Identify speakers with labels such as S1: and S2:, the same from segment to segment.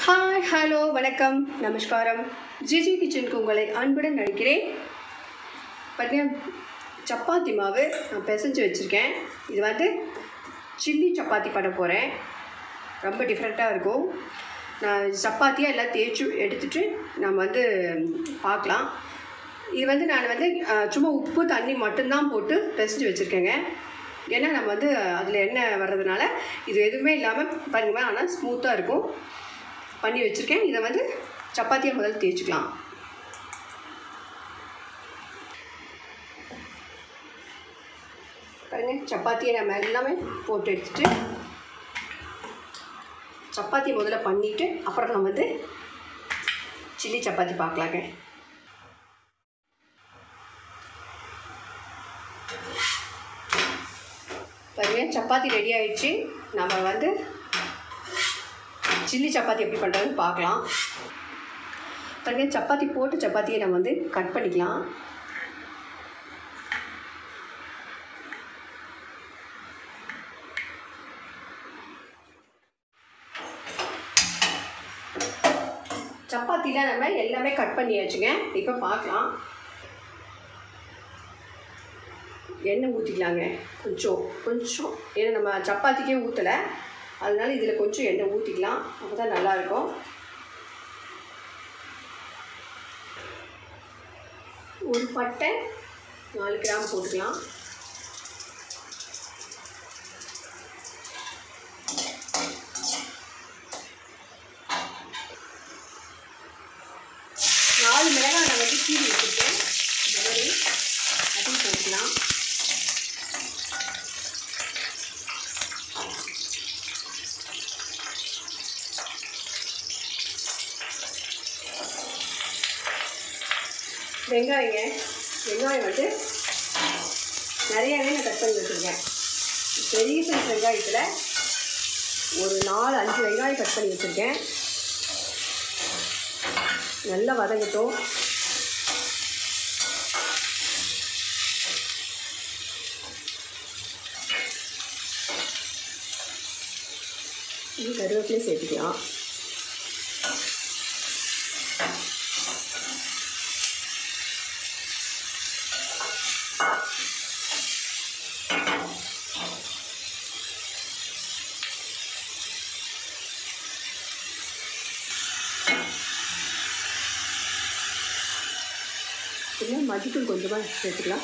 S1: hi hello வணக்கம் நமஸ்காரம் GG கிச்சனுக்கு உங்களை அன்புடன் நடிக்கிறேன் பார்த்தீங்கன்னா சப்பாத்தி மாவு நான் பிசைஞ்சு வச்சுருக்கேன் இது வந்து சில்லி சப்பாத்தி பண்ண போகிறேன் ரொம்ப டிஃப்ரெண்ட்டாக இருக்கும் நான் சப்பாத்தியாக எல்லாம் தேய்ச்சி எடுத்துட்டு நம்ம வந்து பார்க்கலாம் இது வந்து நான் வந்து அஹ், சும்மா உப்பு தண்ணி மட்டும்தான் போட்டு பிசைஞ்சு வச்சுருக்கேங்க ஏன்னா நம்ம வந்து அதில் எண்ணெய் வர்றதுனால இது எதுவுமே இல்லாமல் பாருங்க ஆனால் ஸ்மூத்தாக இருக்கும் பண்ணி வச்சுருக்கேன் இதை வந்து சப்பாத்தியாக முதல்ல தேய்ச்சிக்கலாம் பாருங்க சப்பாத்தியை நம்ம எல்லாமே போட்டு எடுத்துட்டு சப்பாத்தி முதல்ல பண்ணிவிட்டு அப்புறம் நம்ம வந்து சில்லி சப்பாத்தி பார்க்கலாங்க பாருங்க சப்பாத்தி ரெடி ஆயிடுச்சு நம்ம வந்து சில்லி சப்பாத்தி எப்படி பண்ணுறதுன்னு பார்க்கலாம் பாருங்க சப்பாத்தி போட்டு சப்பாத்தியை நம்ம வந்து கட் பண்ணிக்கலாம் சப்பாத்தியில் நம்ம எல்லாமே கட் பண்ணியாச்சுங்க இப்போ பார்க்கலாம் எண்ணெய் ஊற்றிக்கலாங்க கொஞ்சம் கொஞ்சம் ஏன்னா நம்ம சப்பாத்திக்கே ஊற்றலை அதனால இதில் கொஞ்சம் எண்ணெய் ஊற்றிக்கலாம் அப்போ தான் நல்லாயிருக்கும் ஒரு பட்டை நாலு கிராம் போட்டுக்கலாம் நாலு மிளகாய் நான் வந்து கீறி வச்சுருக்கேன் இந்த மாதிரி அதையும் போட்டுக்கலாம் வெங்காயங்க வெங்காயம் வந்து நிறையாவே நான் கட் பண்ணி வச்சுருக்கேன் பெரிய சைஸ் வெங்காயத்தில் ஒரு நாலு அஞ்சு வெங்காயம் கட் பண்ணி வச்சுருக்கேன் நல்லா வதங்கட்டும் இது கருவேப்பிலையும் சேர்த்துக்கலாம் இல்லை மதித்தூள் கொஞ்சமாக சேர்த்துக்கலாம்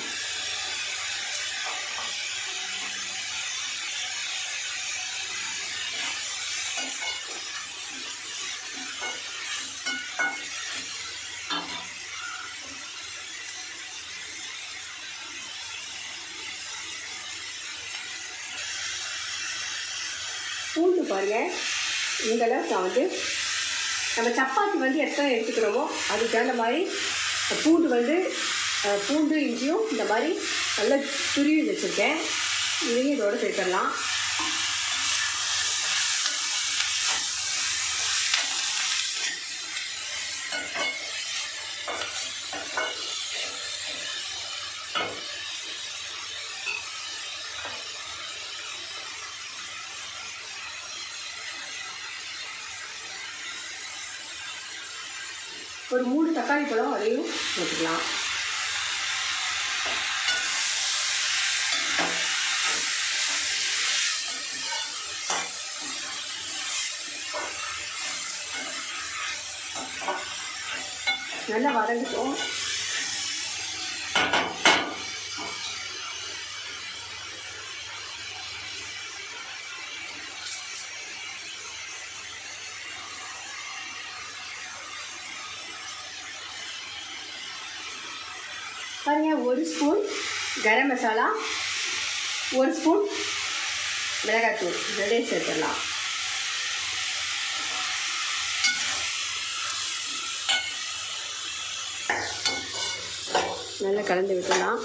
S1: பூண்டு பாருங்க இந்த அளவுக்கு நான் வந்து நம்ம சப்பாத்தி வந்து எத்தனை எடுத்துக்கிறோமோ அதுக்கு தகுந்த மாதிரி பூண்டு வந்து அஹ், பூண்டு இஞ்சியும் இந்த மாதிரி நல்லா துருவி வச்சுருக்கேன் இதையும் இதோட சேர்த்துடலாம் ஒரு மூணு தக்காளி பழம் அதையும் போட்டுக்கலாம் நல்லா வதங்கட்டும் பாருங்க ஒரு ஸ்பூன் கரம் மசாலா ஒரு ஸ்பூன் மிளகாத்தூள் ரெண்டையும் சேர்த்துடலாம் நல்லா கலந்து விட்டுடலாம்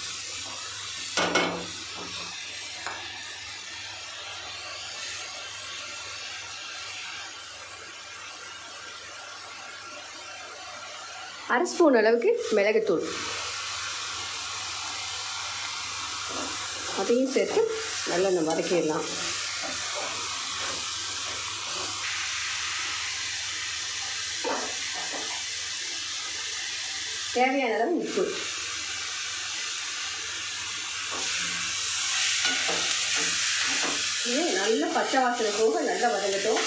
S1: அரை ஸ்பூன் அளவுக்கு மிளகுத்தூள் அதையும் சேர்த்து நல்லா நம்ம வதக்கிடலாம் தேவையான அளவு உப்பு இது நல்ல பச்சை வாசனை போக நல்லா வதங்கட்டும்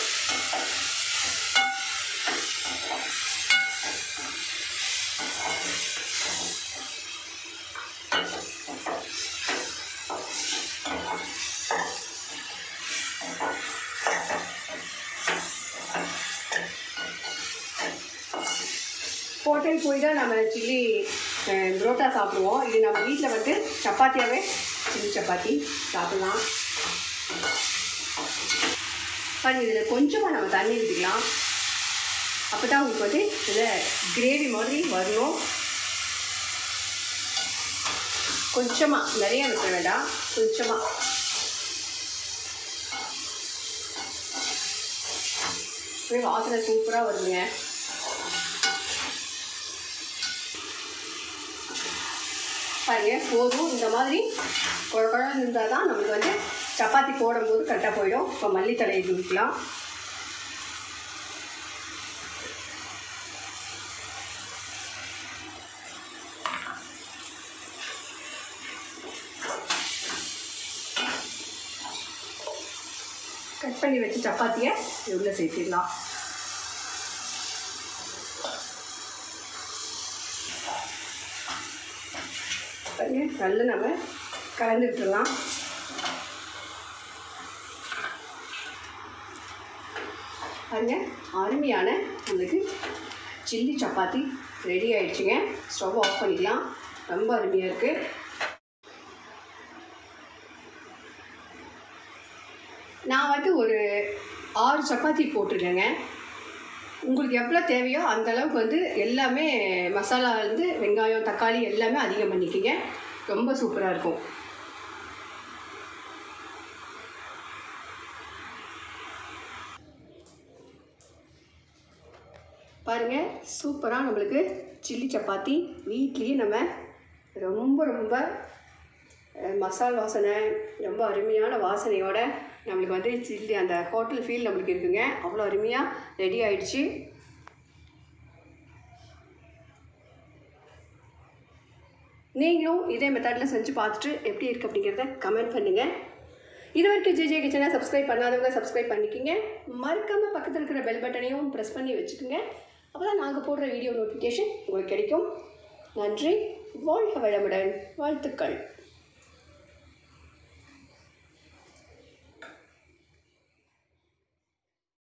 S1: ஹோட்டல் போய் தான் நம்ம சில்லி புரோட்டா சாப்பிடுவோம் இது நம்ம வீட்டில் வந்து சப்பாத்தியாகவே சில்லி சப்பாத்தி சாப்பிட்லாம் பாருங்க இதில் கொஞ்சமாக நம்ம தண்ணி ஊற்றிக்கலாம் அப்போ தான் உங்களுக்கு வந்து இதில் கிரேவி மாதிரி வரணும் கொஞ்சமாக நிறைய அனுப்ப வேண்டாம் கொஞ்சமாக அப்படியே வாசனை சூப்பராக வருதுங்க பாருங்க போதும் இந்த மாதிரி குழ குழன்னு இருந்தால் தான் நம்மளுக்கு வந்து சப்பாத்தி போடும்போது கரெக்டாக போயிடும் இப்போ மல்லித்தலையை தூக்கலாம் கட் பண்ணி வச்ச சப்பாத்தியை உள்ளே சேர்த்திடலாம் பாருங்க நல்லா நம்ம கலந்து விட்டுடலாம் பாருங்க அருமையான நம்மளுக்கு சில்லி சப்பாத்தி ரெடி ஆயிடுச்சுங்க ஸ்டவ் ஆஃப் பண்ணிக்கலாம் ரொம்ப அருமையாக இருக்குது நான் வந்து ஒரு ஆறு சப்பாத்தி போட்டிருக்கேங்க உங்களுக்கு எவ்வளோ தேவையோ அந்த அளவுக்கு வந்து எல்லாமே மசாலா வந்து வெங்காயம் தக்காளி எல்லாமே அதிகம் பண்ணிக்கிங்க ரொம்ப சூப்பராக இருக்கும் பாருங்கள் சூப்பராக நம்மளுக்கு சில்லி சப்பாத்தி வீட்லேயே நம்ம ரொம்ப ரொம்ப அஹ், மசால் வாசனை ரொம்ப அருமையான வாசனையோட நம்மளுக்கு வந்து சில்லி அந்த ஹோட்டல் ஃபீல் நம்மளுக்கு இருக்குங்க அவ்வளோ அருமையாக ரெடி ஆயிடுச்சு நீங்களும் இதே மெத்தடில் செஞ்சு பார்த்துட்டு எப்படி இருக்குது அப்படிங்கிறத கமெண்ட் பண்ணுங்கள் இது வரைக்கும் ஜேஜே கிச்சனை சப்ஸ்கிரைப் பண்ணாதவங்க சப்ஸ்கிரைப் பண்ணிக்கிங்க மறக்காமல் பக்கத்தில் இருக்கிற பெல் பட்டனையும் ப்ரெஸ் பண்ணி வச்சுக்கோங்க அப்போ தான் நாங்கள் போடுற வீடியோ நோட்டிஃபிகேஷன் உங்களுக்கு கிடைக்கும் நன்றி வாழ்க வளமுடன் வாழ்த்துக்கள்